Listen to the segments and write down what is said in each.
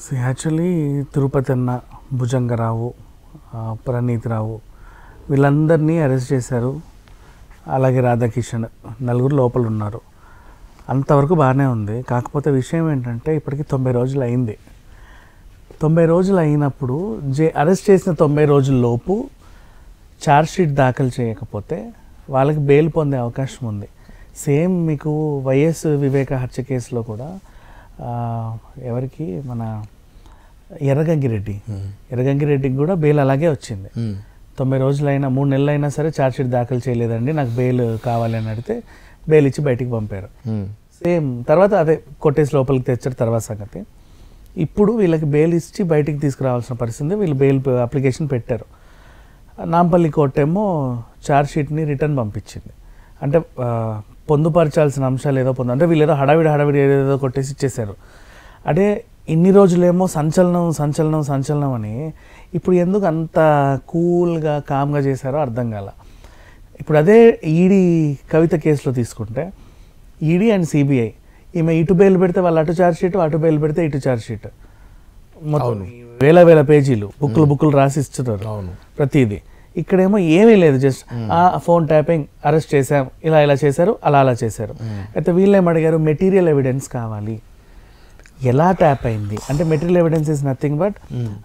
Actually Tirupati అన్న భుజంగరావు ఆ, ప్రణీత్ రావు వీళ్ళందరినీ అరెస్ట్ చేశారు అలాగే రాధాకిషన్ నలుగురు లోపల ఉన్నారు అంతవరకు బాగానే ఉంది కాకపోతే విషయం ఏంటంటే ఇప్పటికి తొంభై రోజులు అయింది తొంభై రోజులు అయినప్పుడు జే అరెస్ట్ చేసిన తొంభై రోజుల లోపు ఛార్జ్షీట్ దాఖలు చేయకపోతే వాళ్ళకి బెయిల్ పొందే అవకాశం ఉంది సేమ్ మీకు వైఎస్ వివేక హత్య కేసులో కూడా ఆ, ఎవరికి మన ఎర్రగంగిరెడ్డి ఎర్రగంగిరెడ్డికి కూడా బెయిల్ అలాగే వచ్చింది తొంభై రోజులైనా మూడు నెలలైనా సరే ఛార్జ్షీట్ దాఖలు చేయలేదండి నాకు బెయిల్ కావాలి అని అడిగితే బెయిల్ ఇచ్చి బయటికి పంపారు సేమ్ తర్వాత అదే కొట్టేసి లోపలికి తెచ్చారు తర్వాత సంగతి ఇప్పుడు వీళ్ళకి బెయిల్ ఇచ్చి బయటికి తీసుకురావాల్సిన పరిస్థితి వీళ్ళు బెయిల్ అప్లికేషన్ పెట్టారు నాంపల్లి కోర్టు ఏమో ఛార్జ్షీట్ని రిటర్న్ పంపించింది అంటే ఆ, పొందుపరచాల్సిన అంశాలు ఏదో పొందు అంటే వీళ్ళు ఏదో హడావిడి హడావిడి ఏదేదో కొట్టేసి ఇచ్చేశారు అంటే ఇన్ని రోజులేమో సంచలనం సంచలనం సంచలనం అని ఇప్పుడు ఎందుకు అంత కూల్గా కామ్గా చేశారో అర్థం కాల ఇప్పుడు అదే ఈడీ కవిత కేసులో తీసుకుంటే ఈడీ అండ్ సిబిఐ ఈమె ఇటు బెయిల్ పెడితే వాళ్ళు అటు ఛార్జ్ షీట్ అటు బెయిల్ పెడితే ఇటు ఛార్జ్ షీట్ మొత్తం వేల వేల పేజీలు బుక్కులు బుక్కులు రాసి ఇస్తున్నారు అవును ప్రతిదీ ఇక్కడేమో ఏమీ లేదు జస్ట్ ఆ ఫోన్ ట్యాపింగ్ అరెస్ట్ చేశాం ఇలా ఇలా చేశారు అలా అలా చేశారు అయితే వీళ్ళు ఏం అడిగారు మెటీరియల్ ఎవిడెన్స్ కావాలి ఎలా ట్యాప్ అయింది అంటే material evidence is nothing but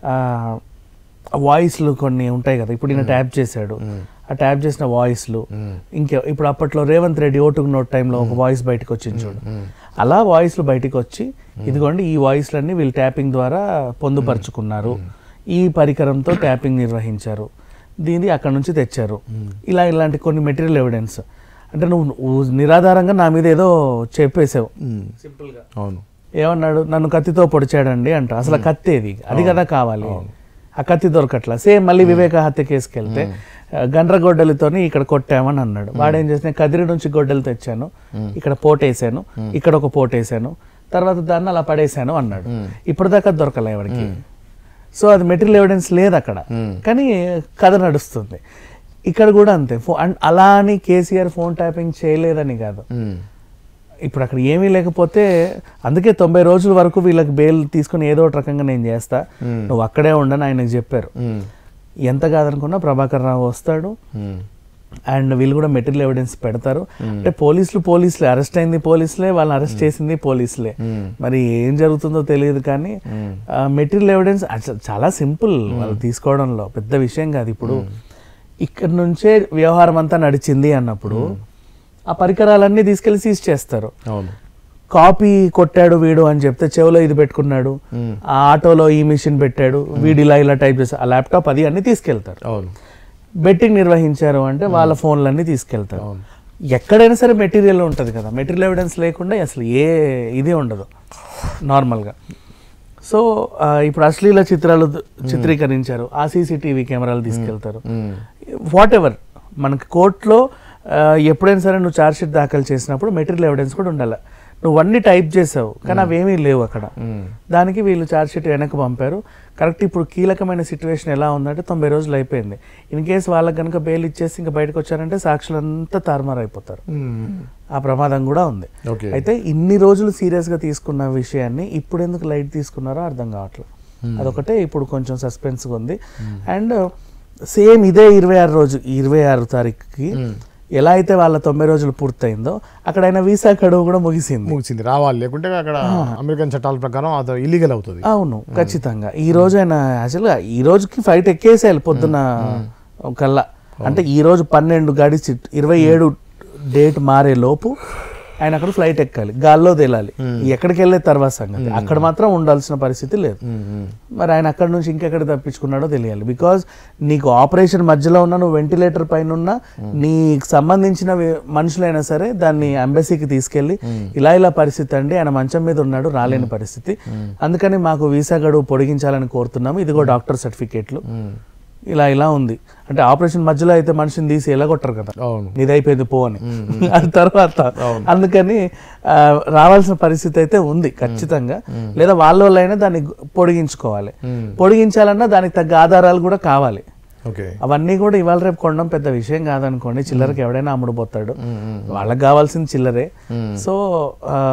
వాయిస్లు కొన్ని ఉంటాయి కదా ఇప్పుడు ఈయన ట్యాప్ చేశాడు ఆ ట్యాప్ చేసిన వాయిస్లు ఇంకే ఇప్పుడు అప్పట్లో రేవంత్ రెడ్డి ఓటుకు నోట్ టైంలో ఒక వాయిస్ బయటకు వచ్చింది చూడు అలా వాయిస్లు బయటకు వచ్చి ఇదిగోండి ఈ వాయిస్లన్నీ వీళ్ళు ట్యాపింగ్ ద్వారా పొందుపరుచుకున్నారు ఈ పరికరంతో ట్యాపింగ్ నిర్వహించారు దీన్ని అక్కడ నుంచి తెచ్చారు ఇలా ఇలాంటి కొన్ని మెటీరియల్ ఎవిడెన్స్ అంటే నువ్వు నువ్వు నిరాధారంగా నా మీద ఏదో చెప్పేసావు సింపుల్గా అవును ఏమన్నాడు నన్ను కత్తితో పొడిచాడండి అంట అసలు ఆ కత్తి ఏది అది కదా కావాలి ఆ కత్తి దొరకట్లా సేమ్ మళ్ళీ వివేక హత్య కేసుకి వెళ్తే ఆ, గండ్ర గొడ్డలితోని ఇక్కడ కొట్టామని అన్నాడు వాడేం చేసిన కదిరి నుంచి గొడ్డలు తెచ్చాను ఇక్కడ పోటేసాను ఇక్కడ ఒక పోటేసాను తర్వాత దాన్ని అలా పడేశాను అన్నాడు ఇప్పటిదాకా దొరకలే ఎవరికి సో అది మెటీరియల్ ఎవిడెన్స్ లేదు అక్కడ కానీ కథ నడుస్తుంది ఇక్కడ కూడా అంతే ఫో అండ్ అలా అని కేసీఆర్ ఫోన్ ట్యాపింగ్ చేయలేదని కాదు ఇప్పుడు అక్కడ ఏమీ లేకపోతే అందుకే తొంభై రోజుల వరకు వీళ్ళకి బెయిల్ తీసుకుని ఏదో ఒక రకంగా నేను చేస్తా నువ్వు అక్కడే ఉండని ఆయనకు చెప్పారు ఎంత కాదనుకున్నా ప్రభాకర్ రావు వస్తాడు అండ్ వీళ్ళు కూడా మెటీరియల్ ఎవిడెన్స్ పెడతారు అంటే పోలీసులు పోలీసులే అరెస్ట్ అయింది పోలీసులే వాళ్ళని అరెస్ట్ చేసింది పోలీసులే మరి ఏం జరుగుతుందో తెలియదు కానీ మెటీరియల్ ఎవిడెన్స్ చాలా సింపుల్ వాళ్ళు తీసుకోవడంలో పెద్ద విషయం కాదు ఇప్పుడు ఇక్కడ నుంచే వ్యవహారం అంతా నడిచింది అన్నప్పుడు ఆ పరికరాలన్నీ తీసుకెళ్లి సీజ్ చేస్తారు అవును కాపీ కొట్టాడు వీడు అని చెప్తే చెవిలో ఇది పెట్టుకున్నాడు ఆ ఆటోలో ఈ మిషన్ పెట్టాడు వీడు ఇలా ఇలా టైప్ చేస్తాడు ఆ ల్యాప్టాప్ అది అన్ని తీసుకెళ్తారు అవును బెట్టింగ్ నిర్వహించారు అంటే వాళ్ళ ఫోన్లన్నీ తీసుకెళ్తారు ఎక్కడైనా సరే మెటీరియల్ ఉంటుంది కదా మెటీరియల్ ఎవిడెన్స్ లేకుండా అసలు ఏ ఇది ఉండదు నార్మల్గా సో ఆ, ఇప్పుడు అశ్లీల చిత్రాలు ద- చిత్రీకరించారు ఆ సీసీటీవీ కెమెరాలు తీసుకెళ్తారు వాట్ ఎవర్ మనకి కోర్టులో ఆ, ఎప్పుడైనా సరే నువ్వు ఛార్జ్షీట్ దాఖలు చేసినప్పుడు మెటీరియల్ ఎవిడెన్స్ కూడా ఉండాలి నువ్వు అన్ని టైప్ చేసావు కానీ అవేమీ లేవు అక్కడ దానికి వీళ్ళు ఛార్జ్షీట్ వెనక్కి పంపారు కరెక్ట్ ఇప్పుడు కీలకమైన సిచ్యువేషన్ ఎలా ఉందంటే తొంభై రోజులు అయిపోయింది ఇన్ కేసు వాళ్ళకి కనుక బెయిల్ ఇచ్చేసి ఇంకా బయటకు వచ్చారంటే సాక్షులంతా తారుమారు అయిపోతారు ఆ ప్రమాదం కూడా ఉంది ఓకే అయితే ఇన్ని రోజులు సీరియస్ గా తీసుకున్న విషయాన్ని ఇప్పుడు ఎందుకు లైట్ తీసుకున్నారో అర్థం కావట్లేదు అదొకటే ఇప్పుడు కొంచెం సస్పెన్స్ ఉంది అండ్ సేమ్ ఇదే ఇరవై ఆరు రోజు ఇరవై ఆరు తారీఖుకి ఎలా అయితే వాళ్ళ తొంభై రోజులు పూర్తయిందో అక్కడ ఆయన వీసా గడువు కూడా ముగిసింది ముగిసింది రావాలి లేకుంటే అక్కడ అమెరికన్ చట్టాల ప్రకారం అది ఇల్లీగల్ అవుతుంది అవును ఖచ్చితంగా ఈ రోజు ఆయన యాక్చువల్గా ఈ రోజుకి ఫ్లైట్ ఎక్కేసేయాలి పొద్దున కల్లా అంటే ఈ రోజు పన్నెండు గడిచి ఇరవై ఏడు డేట్ మారే లోపు ఆయన అక్కడ ఫ్లైట్ ఎక్కాలి గాల్లో తేలాలి ఎక్కడికి వెళ్ళే తర్వాత సంగతి అక్కడ మాత్రం ఉండాల్సిన పరిస్థితి లేదు మరి ఆయన అక్కడ నుంచి ఇంకెక్కడ తప్పించుకున్నాడో తెలియాలి బికాజ్ నీకు ఆపరేషన్ మధ్యలో ఉన్న నువ్వు వెంటిలేటర్ పైన ఉన్న నీకు సంబంధించిన వే- మనుషులైనా సరే దాన్ని అంబెసీకి తీసుకెళ్లి ఇలా ఇలా పరిస్థితి అండి ఆయన మంచం మీద ఉన్నాడు రాలేని పరిస్థితి అందుకని మాకు వీసా గడువు పొడిగించాలని కోరుతున్నాము ఇదిగో డాక్టర్ సర్టిఫికేట్లు ఇలా ఇలా ఉంది అంటే ఆపరేషన్ మధ్యలో అయితే మనిషిని తీసి ఎలగొట్టరు కదా అవును నీది అయిపోయింది పో అని అది తర్వాత అందుకని ఆ, రావాల్సిన పరిస్థితి అయితే ఉంది ఖచ్చితంగా లేదా వాళ్ళ వాళ్ళైనా దాన్ని పొడిగించుకోవాలి పొడిగించాలన్నా దానికి తగ్గ ఆధారాలు కూడా కావాలి ఓకే అవన్నీ కూడా ఇవాళ రేపు కొనడం పెద్ద విషయం కాదనుకోండి చిల్లరకి ఎవడైనా అమ్ముడుపోతాడు వాళ్ళకి కావాల్సింది చిల్లరే సో ఆ,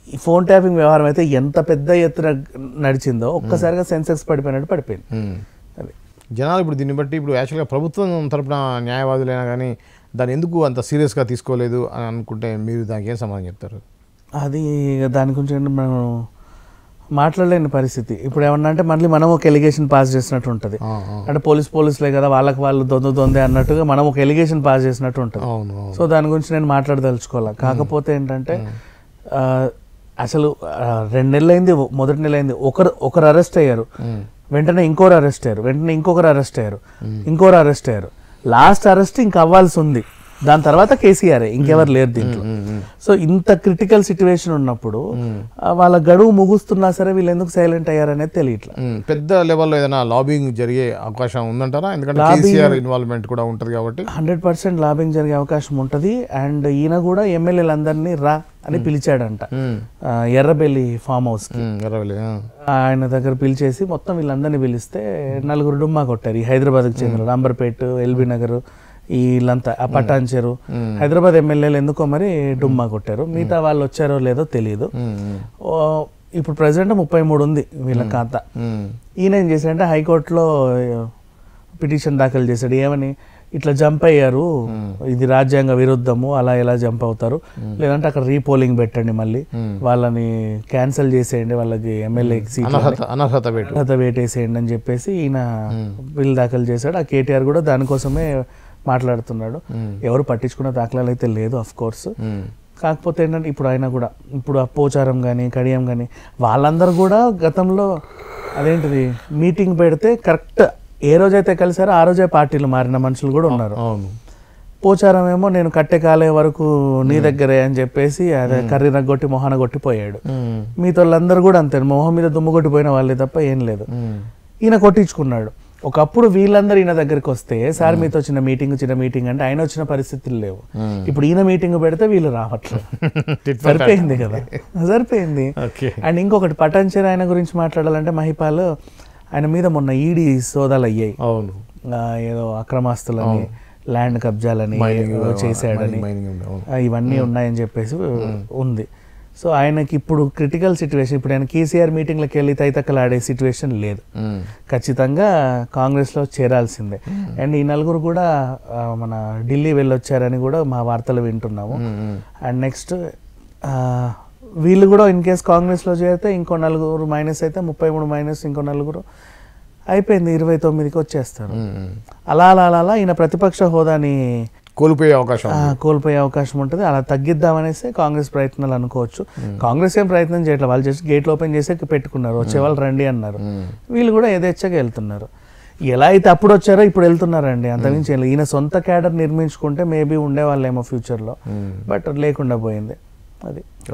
ఈ ఫోన్ ట్యాపింగ్ వ్యవహారం అయితే ఎంత పెద్ద ఎత్తున నడిచిందో ఒక్కసారిగా సెన్సెక్స్ పడిపోయినట్టు పడిపోయింది ఉమ్. అది జనాలు ఇప్పుడు దీన్ని బట్టి ఇప్పుడు యాక్చువల్గా ప్రభుత్వం తరపున న్యాయవాదులైనా కానీ దాన్ని ఎందుకు అంత సీరియస్గా తీసుకోలేదు అని అనుకుంటే మీరు దానికి ఏం సమాధానం చెప్తారు అది ఇక దాని గురించి అంటే మనం మాట్లాడలేని పరిస్థితి ఇప్పుడు ఏమన్నా అంటే మళ్ళీ మనం ఒక ఎలిగేషన్ పాస్ చేసినట్టు ఉంటుంది ఆ, ఆ. అంటే పోలీస్ పోలీసులే కదా వాళ్ళకి వాళ్ళు దొంద దొందే అన్నట్టుగా మనం ఒక ఎలిగేషన్ పాస్ చేసినట్టు ఉంటుంది అవును అవును సో దాని గురించి నేను మాట్లాడదలుచుకోవాలి కాకపోతే ఏంటంటే ఆ, అసలు ఆ, రెండు నెలలు అయింది మొదటి నెల అయింది ఒకరు ఒకరు అరెస్ట్ అయ్యారు ఉమ్. వెంటనే ఇంకోరు అరెస్ట్ అయ్యారు వెంటనే ఇంకొకరు అరెస్ట్ అయ్యారు ఇంకోరు అరెస్ట్ అయ్యారు లాస్ట్ అరెస్ట్ ఇంకా అవ్వాల్సి ఉంది దాని తర్వాత కేసీఆర్ ఇంకెవరు లేరు దీంట్లో సో ఇంత క్రిటికల్ సిచ్యువేషన్ ఉన్నప్పుడు ఆ, వాళ్ళ గడువు ముగుస్తున్నా సరే వీళ్ళు ఎందుకు సైలెంట్ అయ్యారనేది తెలియట్లా ఉమ్. పెద్ద లెవెల్లో ఏదైనా లాబింగ్ జరిగే అవకాశం ఉందంటారా ఎందుకంటే కేసీఆర్ ఇన్వాల్వ్మెంట్ కూడా ఉంటుంది కాబట్టి హండ్రెడ్ పర్సెంట్ లాబింగ్ జరిగే అవకాశం ఉంటుంది అండ్ ఈయన కూడా ఎమ్మెల్యేలందరినీ రా అని పిలిచాడంట ఉమ్. ఆ, ఎర్రబెల్లి ఫామ్ హౌస్ ఉమ్, ఎర్రవెల్లి, ఆ. ఆయన దగ్గర పిలిచేసి మొత్తం వీళ్ళందరినీ పిలిస్తే నలుగురు డుమ్మా కొట్టారు ఈ హైదరాబాద్కి చెందిన అంబర్పేట్ ఎల్బీ నగర్ వీళ్ళంతా ఆ పటాన్ చెరు హైదరాబాద్ ఎమ్మెల్యేలు ఎందుకో మరి డుమ్మా కొట్టారు మిగతా వాళ్ళు వచ్చారో లేదో తెలియదు ఉమ్, ఉమ్, ఓ, ఇప్పుడు ప్రజెంట్ ముప్పై మూడు ఉంది వీళ్ళ ఖాతా ఉమ్. ఈయన ఏం చేశాడంటే హైకోర్టులో పిటిషన్ దాఖలు చేశాడు ఏమని ఇట్లా జంప్ అయ్యారు ఇది రాజ్యాంగ విరుద్ధము అలా ఎలా జంప్ అవుతారు లేదంటే అక్కడ రీపోలింగ్ పెట్టండి మళ్ళీ వాళ్ళని క్యాన్సిల్ చేసేయండి వాళ్ళకి ఎమ్మెల్యే సీట్ అనర్హత అనర్హత వేటు అర్హత వేటేసేయండి అని చెప్పేసి ఈయన బిల్ దాఖలు చేశాడు ఆ కేటీఆర్ కూడా దానికోసమే మాట్లాడుతున్నాడు ఎవరు పట్టించుకున్న దాఖలాలు అయితే లేదు అఫ్ కోర్స్ ఉమ్. కాకపోతే ఏంటంటే ఇప్పుడు ఆయన కూడా ఇప్పుడు అప్పోచారం కానీ కడియం కానీ వాళ్ళందరూ కూడా గతంలో అదేంటిది మీటింగ్ పెడితే కరెక్ట్ ఏ రోజైతే కలిసారో ఆ రోజే పార్టీలు మారిన మనుషులు కూడా ఉన్నారు అవును పోచారం ఏమో నేను కట్టె కాలే వరకు నీ దగ్గరే అని చెప్పేసి అదే కర్రీ రగ్గొట్టి మొహాన కొట్టిపోయాడు ఉమ్, మిగతా వాళ్ళందరూ కూడా అంతే మొహం మీద దుమ్ము కొట్టిపోయిన వాళ్ళే తప్ప ఏం లేదు ఉమ్. ఈయన కొట్టించుకున్నాడు ఒకప్పుడు వీళ్ళందరూ ఈయన దగ్గరికి వస్తే సార్ మీతో చిన్న మీటింగ్ చిన్న మీటింగ్ అంటే ఆయన వచ్చిన పరిస్థితులు లేవు Hmm. ఇప్పుడు ఈయన మీటింగ్ పెడితే వీళ్ళు రావట్లేదు Tit for tat. సరిపోయింది కదా సరిపోయింది ఓకే అండ్ ఇంకొకటి పటాన్చేరి ఆయన గురించి మాట్లాడాలంటే మహిపాల్ ఆయన మీద మొన్న ఈడీ సోదాలు అయ్యాయి అవును ఆ, ఏదో అక్రమాస్తులని ల్యాండ్ కబ్జాలని ఏదో చేశాడని మైనింగ్ ఉంది, అవును ఆ, ఇవన్నీ ఉన్నాయని చెప్పేసి ఉంది సో ఆయనకి ఇప్పుడు క్రిటికల్ సిచ్యువేషన్ ఇప్పుడు ఆయన కేసీఆర్ మీటింగ్లకు వెళ్ళి తైతక్కలు ఆడే సిచ్యువేషన్ లేదు ఉమ్, ఖచ్చితంగా కాంగ్రెస్లో చేరాల్సిందే అండ్ ఈ నలుగురు కూడా ఆ, మన ఢిల్లీ వెళ్ళొచ్చారని కూడా మా వార్తలు వింటున్నాము ఉమ్, ఉమ్. అండ్ నెక్స్ట్ వీళ్ళు కూడా ఇన్ కేస్ కాంగ్రెస్లో చేరితే ఇంకో నలుగురు మైనస్ అయితే ముప్పై మూడు మైనస్ ఇంకో నలుగురు అయిపోయింది ఇరవై తొమ్మిదికి వచ్చేస్తారు ఉమ్, ఉమ్. అలా అలా అలా అలా ఈయన ప్రతిపక్ష హోదాని కోల్పోయే అవకాశం ఆ, కోల్పోయే అవకాశం ఉంటుంది అలా తగ్గిద్దామనేసి కాంగ్రెస్ ప్రయత్నాలు అనుకోవచ్చు కాంగ్రెస్ ఏం ప్రయత్నం చేయట్లేదు వాళ్ళు జస్ట్ గేట్లు ఓపెన్ చేసి పెట్టుకున్నారు వచ్చే వాళ్ళు రండి అన్నారు ఉమ్. వీళ్ళు కూడా యథేచ్ఛగా వెళ్తున్నారు ఎలా అయితే అప్పుడు వచ్చారో ఇప్పుడు వెళ్తున్నారండి అంతమించి ఏం లేదు. ఈయన సొంత క్యాడర్ నిర్మించుకుంటే మేబీ ఉండేవాళ్ళేమో ఫ్యూచర్లో ఉమ్. బట్ లేకుండా పోయింది అది